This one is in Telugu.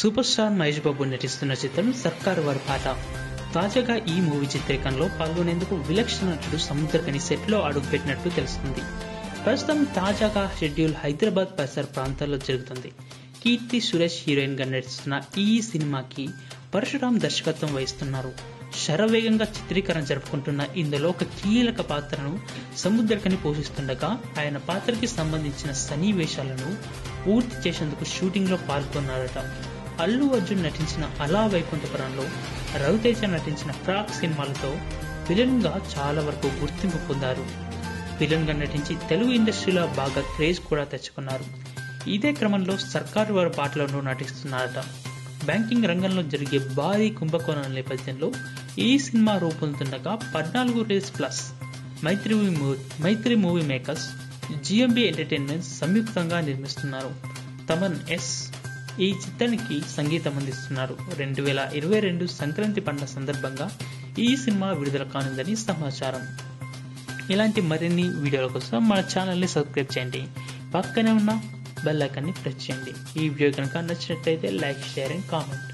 సూపర్ స్టార్ మహేష్ బాబు నటిస్తున్న చిత్రం సర్కార్ వారి పాట తాజాగా ఈ మూవీ చిత్రీకరణలో పాల్గొనేందుకు విలక్షణ నటుడు సముద్రకని సెట్ లో అడుగుపెట్టినట్టు తెలుస్తుంది ప్రస్తుతం తాజాగా షెడ్యూల్ హైదరాబాద్ పరిసర ప్రాంతాల్లో జరుగుతుంది కీర్తి సురేష్ హీరోయిన్ గా నటిస్తున్న ఈ సినిమాకి పరశురాం దర్శకత్వం వహిస్తున్నారు శరవేగంగా చిత్రీకరణ జరుపుకుంటున్న ఇందులో ఒక కీలక పాత్రను సముద్రకని పోషిస్తుండగా ఆయన పాత్రకి సంబంధించిన సన్నివేశాలను పూర్తి చేసేందుకు షూటింగ్ లో పాల్గొన్నారట అల్లు అర్జున్ నటించిన అలా వైకుంఠపురంలో రవితేజ నటించిన క్రాక్ సినిమాలతో విలన్ గా చాలా వరకు గుర్తింపు పొందారు విలన్ గా నటించి తెలుగు ఇండస్ట్రీలో బాగా క్రేజ్ కూడా తెచ్చుకున్నారు ఇదే క్రమంలో సర్కారు వారి పాటలను నటిస్తున్నారట బ్యాంకింగ్ రంగంలో జరిగే భారీ కుంభకోణం నేపథ్యంలో ఈ సినిమా రూపొందుతుండగా పద్నాలుగు Reels Plus Mythri Movie Mythri Movie Makers GMB Entertainment సంయుక్తంగా నిర్మిస్తున్నారు తమన్ ఎస్ ఈ చిత్రానికి సంగీతం అందిస్తున్నారు రెండు వేల ఇరవై రెండు సంక్రాంతి పండుగ సందర్భంగా ఈ సినిమా విడుదల కానుందని సమాచారం ఇలాంటి మరిన్ని వీడియోల కోసం మన ఛానల్ని సబ్స్క్రైబ్ చేయండి పక్కనే ఉన్న బెల్ ఐకాన్ని ప్రెస్ చేయండి ఈ వీడియో కనుక నచ్చినట్లయితే లైక్ షేర్ అండ్ కామెంట్